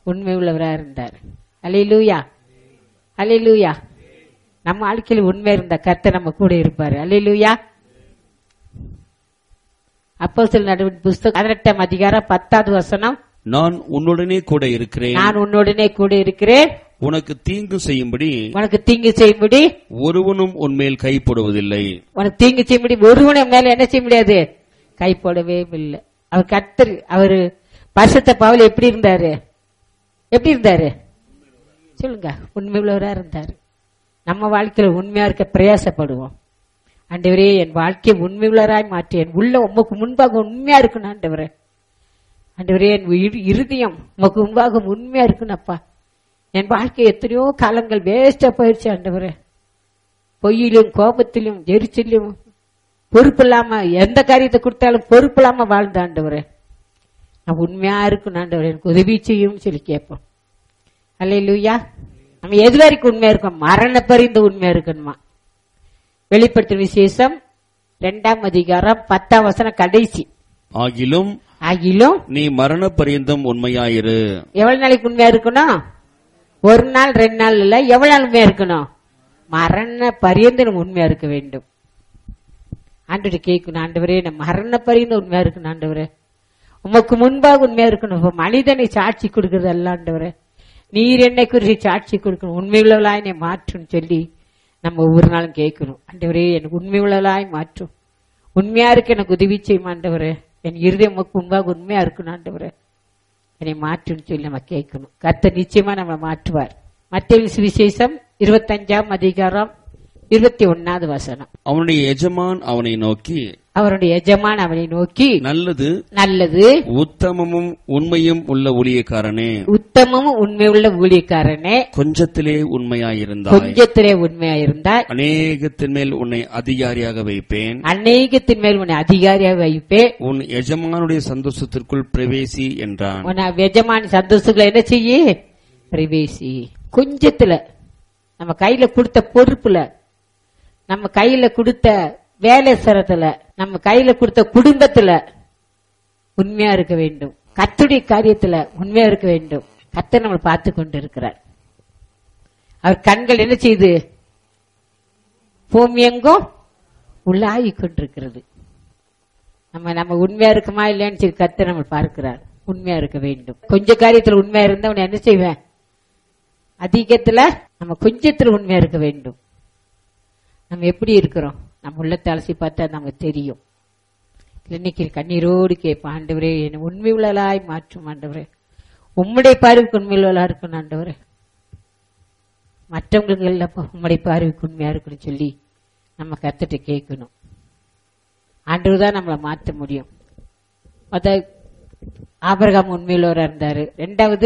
உண்மை உள்ளவரா இருந்தார் அலையிலூயா அலையிலூயா நம்ம வாழ்க்கையில் உண்மை இருந்த கர்த்தர் நம்ம கூட இருப்பாரு அலையிலூயா அப்போ சில நடவடிக்கை புஸ்தகம் பதினெட்டாம் அதிகாரம் பத்தாவது வசனம் நான் உன்னுடனே கூட இருக்கிறேன் நான் உன்னுடனே கூட இருக்கிறேன் உனக்கு தீங்கு செய்யும்படி உனக்கு தீங்கு செய்யும்படி ஒருவனும் உன்மேல் கைப்படுவதில்லை உனக்கு தீங்கு செய்யும்படி ஒருவனை மேல என்ன செய்ய முடியாது கை போடவே இல்லை அவர் கர்த்தர் அவரு பரிசுத்த பவுல் எப்படி இருந்தாரு எப்படி இருந்தாரு சொல்லுங்க உண்மை உள்ளவரா இருந்தாரு நம்ம வாழ்க்கையில உண்மையா இருக்க பிரயாசப்படுவோம் ஆண்டவரே என் வாழ்க்கையை உண்மை உள்ளவராய் மாற்றி என் உள்ள உமக்கு முன்பாக உண்மையா இருக்கணும் ஆண்டவரே ஆண்டவரே என் இரு- இருதயம் உமக்கு முன்பாக உண்மையா இருக்கணும்ப்பா என் வாழ்க்கை எத்தனையோ காலங்கள் வேஸ்டா போயிடுச்சு ஆண்டவரே பொய்யிலும் கோபத்திலும் எரிச்சலும் பொறுப்பு இல்லாம எந்த காரியத்தை கொடுத்தாலும் பொறுப்பு இல்லாம வாழ்ந்த ஆண்டவரே நான் உண்மையா இருக்கணும் ஆண்டவரே எனக்கு உதவி செய்யும் சொல்லி கேட்போம் அல்லையா நம்ம எது வரைக்கும் உண்மையா இருக்கோம் மரண பரிந்து உண்மையா இருக்கணுமா வெளிப்படுத்தும் விசேஷம் இரண்டாம் அதிகாரம் பத்தாம் வசனம் கடைசி ஆகிலும் ஆகிலும் நீ மரண பரியந்தம் உண்மையாயிரு எவ்வளவு நாளைக்கு உண்மையா இருக்கணும் ஒரு நாள் ரெண்டு நாள் இல்ல எவ்வளவு நாள் உண்மையா இருக்கணும் மரண பரியந்து நம்ம உண்மையா இருக்க வேண்டும் ஆண்டு கேட்கணும் ஆண்டவரே நம்ம மரண பரியந்து உண்மையா இருக்கணும் ஆண்டவரே உமக்கு முன்பாக உண்மையா இருக்கணும் இப்ப மனிதனை சாட்சி கொடுக்கறது அல்ல ஆண்டவரே நீர் என்னை குறித்து சாட்சி கொடுக்கணும் உண்மையுள்ளவளாய் என்னை மாற்றும் சொல்லி நம்ம ஒவ்வொரு நாளும் கேட்கணும் ஆண்டவரே எனக்கு உண்மையுள்ளவளாய் மாற்றும் உண்மையா இருக்க எனக்கு உதவி செய்யும் ஆண்டவரே என் இருதயம் உமக்கு முன்பாக உண்மையா இருக்கணும் ஆண்டவரே என்னை மாற்றுன்னு சொல்லி நம்ம கேட்கணும் கர்த்தர் நிச்சயமா நம்ம மாற்றுவார் மத்திய சுவிசேஷம் இருபத்தஞ்சாம் அதிகாரம் இருபத்தி ஒன்னாவது வசனம் அவனுடைய எஜமான் அவனை நோக்கி அவருடைய எஜமான் அவனை நோக்கி நல்லது நல்லது உத்தமமும் உண்மையும் உள்ள ஊழியக்காரனே உத்தமமும் உண்மையுள்ள ஊழியக்காரனே கொஞ்சத்திலே உண்மையாயிருந்தாய் கொஞ்சத்திலே உண்மையாயிருந்தாய் அநேகத்தின் மேல் உன்னை அதிகாரியாக வைப்பேன் அநேகத்தின் மேல் உன்னை அதிகாரியாக வைப்பே உன் எஜமானுடைய சந்தோஷத்திற்குள் பிரவேசி என்றான் உன்னை எஜமான் சந்தோஷங்களை என்ன செய்ய பிரவேசி கொஞ்சத்துல நம்ம கையில கொடுத்த பொறுப்புல நம்ம கையில கொடுத்த வேலை சரத்துல நம்ம கையில கொடுத்த குடும்பத்துல உண்மையா இருக்க வேண்டும் கத்துடைய காரியத்துல உண்மையா இருக்க வேண்டும் கத்தர் நம்ம பார்த்து கொண்டு இருக்கிறார் அவர் கண்கள் என்ன செய்யுது பூமி எங்கும் உள்ளாகி கொண்டிருக்கிறது நம்ம நம்ம உண்மையா இருக்குமா இல்லையான்னு சொல்லி கத்து நம்ம பார்க்கிறார் உண்மையா இருக்க வேண்டும் கொஞ்ச காரியத்துல உண்மையா இருந்தா உன்னை என்ன செய்வேன் அதிகத்துல நம்ம கொஞ்சத்துல உண்மையா இருக்க வேண்டும் நம்ம எப்படி இருக்கிறோம் நம்ம உள்ளத்தை அலசி பார்த்தா நமக்கு தெரியும் இன்னைக்கு கண்ணீரோடு கேட்போம் ஆண்டவரே என்னை உண்மை உள்ளலாய் மாற்றும் ஆண்டவரே உம்முடைய பார்வைக்கு உண்மை உள்ளலா இருக்கணும் ஆண்டவரே மற்றவங்களுக்கு இல்லப்பா உம்முடைய பார்வைக்கு உண்மையா இருக்குன்னு சொல்லி நம்ம கத்துட்டு கேட்கணும் ஆண்டவர் தான் நம்மளை மாற்ற முடியும் அத ஆபரகாம் உண்மையுள்ளவராக இருந்தாரு ரெண்டாவது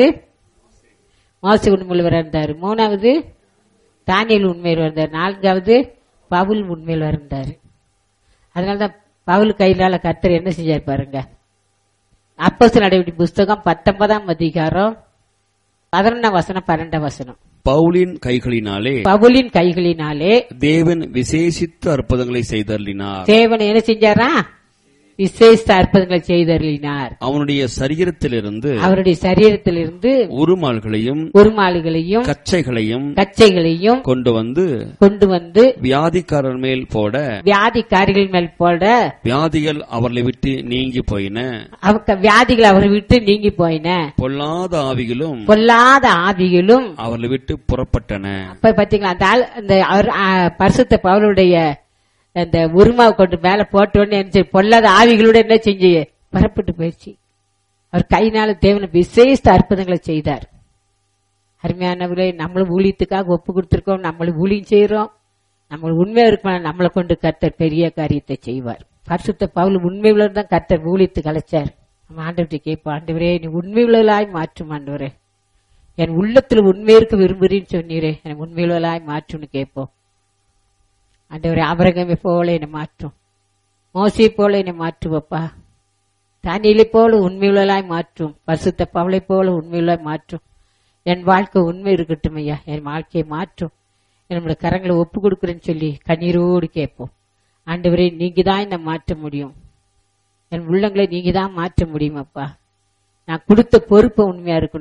மோசி உண்மையுள்ளவராக இருந்தாரு மூணாவது தானியல் உண்மையுள்ளவராக இருந்தார் நான்காவது பவுல் உண்மையுள்ளவராக இருந்தாரு அதனாலதான் பவுல் கையிலால கர்த்தர் என்ன செஞ்சார் பாருங்க அப்போஸ் நடவடிக்கை புஸ்தகம் பத்தொன்பதாம் அதிகாரம் பதினொன்னாம் வசனம் பன்னெண்டாம் வசனம் பவுலின் கைகளினாலே பவுலின் கைகளினாலே தேவன் விசேஷித்த அற்புதங்களை செய்தருளினார் தேவன் என்ன செஞ்சாரா விசேஷ அற்புதங்களை செய்தருளினார் அவனுடைய சரீரத்திலிருந்து அவருடைய சரீரத்திலிருந்து உருமால்களையும் உருமாளிகளையும் கச்சைகளையும் கச்சைகளையும் கொண்டு வந்து கொண்டு வந்து வியாதிக்காரர் மேல் போட வியாதிக்காரிகள் மேல் போட வியாதிகள் அவர்களை விட்டு நீங்கி போயின அவங்க வியாதிகள் அவரை விட்டு நீங்கி போயின பொல்லாத ஆவிகளும் பொல்லாத ஆவிகளும் அவர்களை விட்டு புறப்பட்டன அப்ப பாத்தீங்களா அந்த ஆள் அந்த அவர் ஆ, பரிசுத்த பவுலுடைய அந்த உருமாவை கொண்டு மேல போட்ட உடனே என்ன செய்ய- பொல்லாத ஆவிகளோட என்ன செஞ்சு புறப்பட்டு போயிடுச்சு அவர் கையினால தேவன விசேஷ அற்புதங்களை செய்தார் அருமையானவர்களே நம்மளும் ஊழியத்துக்காக ஒப்பு கொடுத்திருக்கோம் நம்மளும் ஊழியம் செய்யறோம் நம்ம உண்மையா இருக்கணும் நம்மளை கொண்டு கர்த்தர் பெரிய காரியத்தை செய்வார் பரிசுத்த பவுல் உண்மை உள்ளவர் தான் கர்த்தர் ஊழியத்துக்கு அழைச்சார் நம்ம ஆண்டவர்கிட்ட கேட்போம் ஆண்டவரே நீ உண்மை உள்ளவர்களாய் மாற்றும் ஆண்டவரே என் உள்ளத்துல உண்மை இருக்க விரும்புறேன்னு சொன்னீரே என் உண்மையுள்ளவர்களாய் மாற்றும்னு கேட்போம் ஆண்டவரே ஆபரகமை போல என்னை மாற்றும் மோசை போல என்னை மாற்றுவப்பா தானியலை போல உண்மையுள்ளலாய் மாற்றும் பரிசுத்த பவளை போல உண்மையுள்ளாய் மாற்றும் என் வாழ்க்கை உண்மை இருக்கட்டும் ஐயா என் வாழ்க்கையை மாற்றும் என்னோட கரங்களை ஒப்பு கொடுக்குறேன்னு சொல்லி கண்ணீரோடு கேட்போம் ஆண்டவரே நீங்க தான் என்னை மாற்ற முடியும் என் உள்ளங்களை நீங்க தான் மாற்ற முடியும் அப்பா நான் கொடுத்த பொறுப்பை உண்மையா இருக்கணும்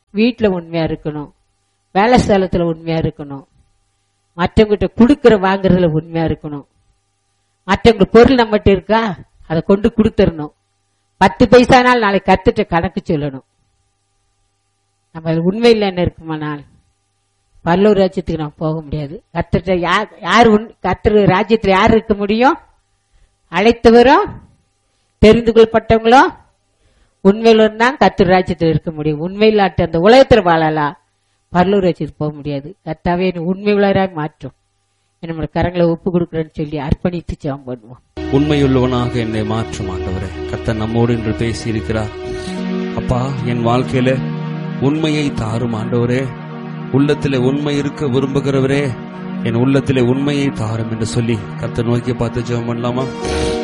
வீட்டுல உண்மையா இருக்கணும் வேலை ஸ்தலத்துல உண்மையா இருக்கணும் மற்றவங்கிட்ட கொடுக்கற வாங்குறதுல உண்மையா இருக்கணும் மற்றவங்க பொருள் நம்மகிட்ட இருக்கா அதை கொண்டு கொடுத்துடணும் பத்து பைசானால் நாளைக்கு கத்துட்ட கணக்கு சொல்லணும் நம்ம அது உண்மையில் என்ன இருக்குமானால் பல்லூர் ராஜ்யத்துக்கு நம்ம போக முடியாது கத்துட்ட யார் யார் உண்- கர்த்தர் ராஜ்யத்துல யார் இருக்க முடியும் அழைத்தவரும் தெரிந்து கொள்ளப்பட்டவங்களும் உண்மையிலும் தான் கர்த்தர் ராஜ்யத்தில் இருக்க முடியும் உண்மையிலாட்டு அந்த உலகத்துல வாழலாம் பரலூர் ராஜ்யத்துக்கு போக முடியாது கர்த்தாவே என்னை உண்மை உள்ளவராய் மாற்றும் நம்மளோட கரங்களை ஒப்பு கொடுக்குறேன்னு சொல்லி அர்ப்பணித்து ஜெபம் பண்ணுவோம் உண்மையுள்ளவனாக என்னை மாற்றும் ஆண்டவரே கர்த்தர் நம்மோடு இன்று பேசி இருக்கிறார் அப்பா என் வாழ்க்கையில உண்மையை தாரும் ஆண்டவரே உள்ளத்திலே உண்மை இருக்க விரும்புகிறவரே என் உள்ளத்திலே உண்மையை தாரும் என்று சொல்லி கர்த்தர் நோக்கி பார்த்து ஜெபம் பண்ணலாமா